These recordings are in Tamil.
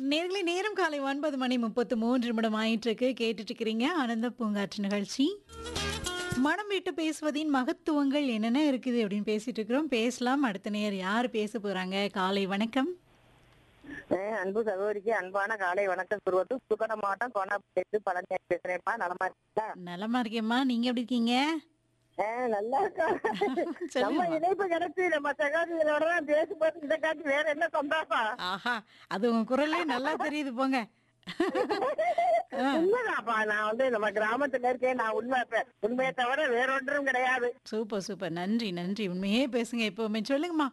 நேர்களை நேரம் காலை ஒன்பது மணி முப்பத்து மூன்று நிமிடம் ஆயிட்டு இருக்கு கேட்டுட்டு இருக்கிறீங்க ஆனந்த பூங்காற்று நிகழ்ச்சி மனம் விட்டு பேசுவதின் மகத்துவங்கள் என்னென்ன இருக்குது அப்படின்னு பேசிட்டு இருக்கிறோம் பேசலாம் அடுத்த நேர் யார் பேச போறாங்க காலை வணக்கம் ஏன் அன்பு சகோதரிக்கு அன்பான காலை வணக்கம் சொல்வது சுகட மாவட்டம் கோணாப்பேட்டு பழனியா பேசுறேன்ப்பா நலமா இருக்கா நலமா இருக்கேம்மா நீங்க எப்படி இருக்கீங்க ஏன் நல்லா இருக்கா நம்ம சொல்லுங்கம்மா. இணைப்பு கிடைச்சு நம்ம சகோதரிகளோட தான் பேசும்போது இதை காட்டி வேற என்ன சந்தோஷம் ஆஹா அது உங்க குரலே நல்லா தெரியுது போங்க ஆ, உண்மைதான்ப்பா நான் வந்து நம்ம கிராமத்துல இருக்கேன் நான் உண்மை பே- உண்மையை தவிர வேற ஒன்றும் கிடையாது சூப்பர் சூப்பர் நன்றி நன்றி உண்மையே பேசுங்க எப்பவுமே சொல்லுங்கம்மா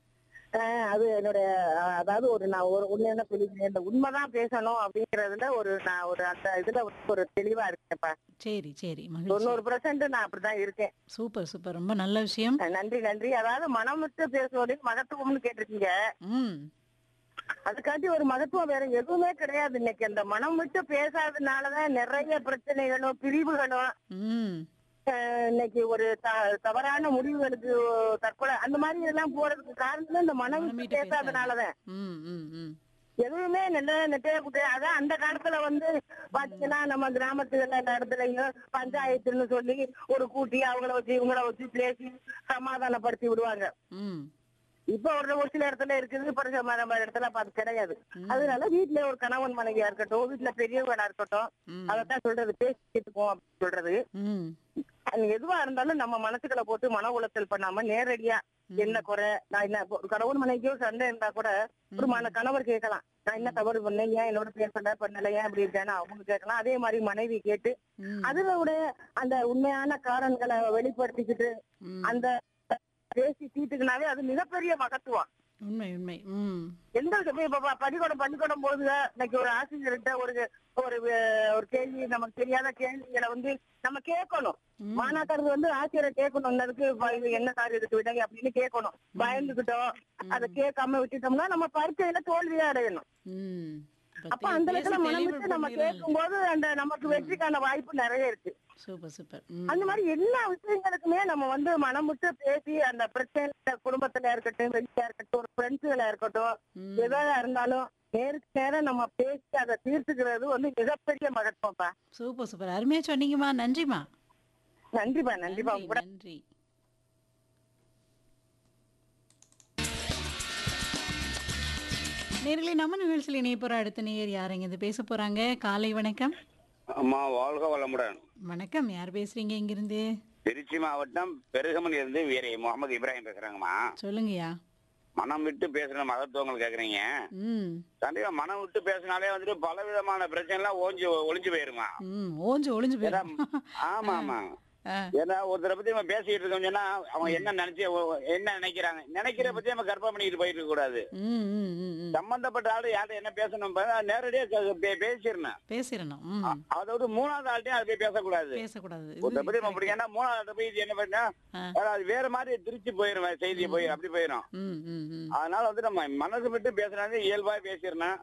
ஆஹ் அது என்னுடைய ஆஹ் அதாவது ஒரு நான் ஒரு உண்மை என்ன சொல்லிக்கிறேன் இந்த உண்மைதான் பேசணும் அப்படிங்கறதுல ஒரு நான் ஒரு அந்த இதுல ஒரு தெளிவா இருக்கேன்ப்பா சரி சரி மகிழ்ச்சி தொண்ணூறு பெர்சென்ட் நான் அப்படிதான் இருக்கேன் சூப்பர் சூப்பர் ரொம்ப நல்ல விஷயம் நன்றி நன்றி அதாவது மனம் விட்டு பேசுவதின் மகத்துவம்னு கேட்டிருக்கீங்க ம் அதுக்காண்டி ஒரு மகத்துவம் வேற எதுவுமே கிடையாது இன்னைக்கு அந்த மனம் விட்டு பேசாததுனாலதான் நிறைய பிரச்சனைகளும் பிரிவுகளும் ம் ஆஹ் இன்னைக்கு ஒரு த- தவறான முடிவுகளுக்கு தற்கொலை அந்த மாதிரி எல்லாம் போறதுக்கு காரணம் இந்த மனம் மனம் விட்டு விட்டு பேசாதனாலதான் ம் ம் ம் எதுவுமே நல்ல நெட்டையா குட்டை அதான் அந்த காலத்துல வந்து பாத்தீங்கன்னா நம்ம கிராமத்துல எல்லா இடத்துலயும் பஞ்சாயத்துன்னு சொல்லி ஒரு கூட்டி அவங்கள வச்சு இவங்கள வச்சு பேசி சமாதானப்படுத்தி விடுவாங்க ம் இப்ப ஒரு ஒரு சில இடத்துல இருக்குது இப்ப நம்ம நம்ம இடத்துல அப்ப அது கிடையாது அதனால வீட்டுல ஒரு கணவன் மனைவியா இருக்கட்டும் வீட்டுல பெரியவங்களா இருக்கட்டும் ம். அதத்தான் சொல்றது பேசிட்டுக்கோம் அப்படின்னு சொல்றது ம் அது எதுவா இருந்தாலும் நம்ம மனசுக்குள்ள போட்டு மன உளைச்சல் பண்ணாம நேரடியா என்ன குறை நான் என்ன இப்போ ஒரு கணவன் மனைவிக்கோ சண்டை இருந்தா கூட ஒரு மன கணவர் கேட்கலாம் நான் என்ன தவறு பண்ணேன் ஏன் என்னோட பேசல பண்ணல ஏன் இப்படி இருக்கேன்னு அவங்க கேட்கலாம் அதே மாதிரி மனைவி கேட்டு ம் அதுல விட அந்த உண்மையான காரணங்களை வெளிப்படுத்திக்கிட்டு ம். அந்த பேசி தீட்டுக்குனாவே அது மிகப்பெரிய மகத்துவம் உண்மை உண்மை ம் எந்த இப்ப இப்ப ப- பள்ளிக்கூடம் பள்ளிக்கூடம் போகுது இன்னைக்கு ஒரு ஆசிரியர்கிட்ட ஒரு ஒரு அஹ், ஒரு கேள்வி நமக்கு தெரியாத கேள்விகளை வந்து நம்ம கேட்கணும் ம். மாணாக்கர்கள் வந்து ஆசிரியரை கேட்கணும் அதுக்கு ப- இது என்ன சார் இதுக்கு விடை அப்படின்னு கேட்கணும் பயந்துகிட்டோம் அதை கேட்காம விட்டுட்டோம்னா நம்ம பரீட்சையில தோல்வியா அடையணும் ம் அப்ப அந்த இடத்துல மனம் விட்டு நம்ம கேட்கும் போது அந்த நமக்கு வெற்றிக்கான வாய்ப்பு நிறைய இருக்கு சூப்பர் சூப்பர் ம் அந்த மாதிரி எல்லா விஷயங்களுக்குமே நம்ம வந்து மனம் விட்டு பேசி அந்த பிரச்சனை குடும்பத்துல இருக்கட்டும் வெளியா இருக்கட்டும் ஒரு ஃப்ரெண்ட்ஸுகளா இருக்கட்டும் ம். எதா இருந்தாலும் நேருக்கு நேரம் நம்ம பேசி அதை தீர்த்துக்கிறது வந்து மிகப்பெரிய மகத்துவம்ப்பா சூப்பர் சூப்பர் அருமையா சொன்னீங்கம்மா நன்றிம்மா நன்றிப்பா நன்றிப்பா உங்க கூட நன்றி நேர்களை நம்ம நிகழ்ச்சியில் இணைய போற அடுத்த நேயர் யார் இங்க பேச போறாங்க காலை வணக்கம் அம்மா வாழ்க வளமுடன் வணக்கம் யார் பேசுறீங்க இங்கிருந்து திருச்சி மாவட்டம் பெருகமன் இருந்து வீரை முகமது இப்ராஹிம் பேசுறாங்கம்மா சொல்லுங்கய்யா மனம் விட்டு பேசுற மகத்துவங்கள் கேக்குறீங்க ம் கண்டிப்பா மனம் விட்டு பேசினாலே வந்துட்டு பல விதமான பிரச்சனை எல்லாம் ஓஞ்சு ஒளிஞ்சு போயிருமா ம் ஓஞ்சு ஒளிஞ்சு போயிடும் ஆமா ஆமா ஆ, ஏன்னா ஒருத்தரை பத்தி நம்ம பேசிட்டு இருக்கோம் சொன்னா அவங்க என்ன நினைச்சு ஓ- என்ன நினைக்கிறாங்க நினைக்கிற பத்தி நம்ம கற்பனை பண்ணிட்டு போயிட்டு இருக்க கூடாது ம் ம் ம் ம் சம்பந்தப்பட்ட ஆளு யார்ட்ட என்ன பேசணும் பாரு, நேரடியா கே- பே- பேசிடணும் பேசிடணும் ம் அதோட மூணாவது ஆள்கிட்டயும் அதை போய் பேசக்கூடாது பேசக்கூடாது ஒருத்தரை இது பத்தி நம்ம correct. பிடிக்கன்னா மூணாவது ஆள்கிட்ட போய் இது என்ன பண்ணா ஆ. அது வேற மாதிரி திருச்சி போயிரும் செய்தி போயிரும் அப்படி போயிரும் ம் ம் ம் அதனால வந்து நம்ம மனசு விட்டு பேசுறது இயல்பா பேசிடணும்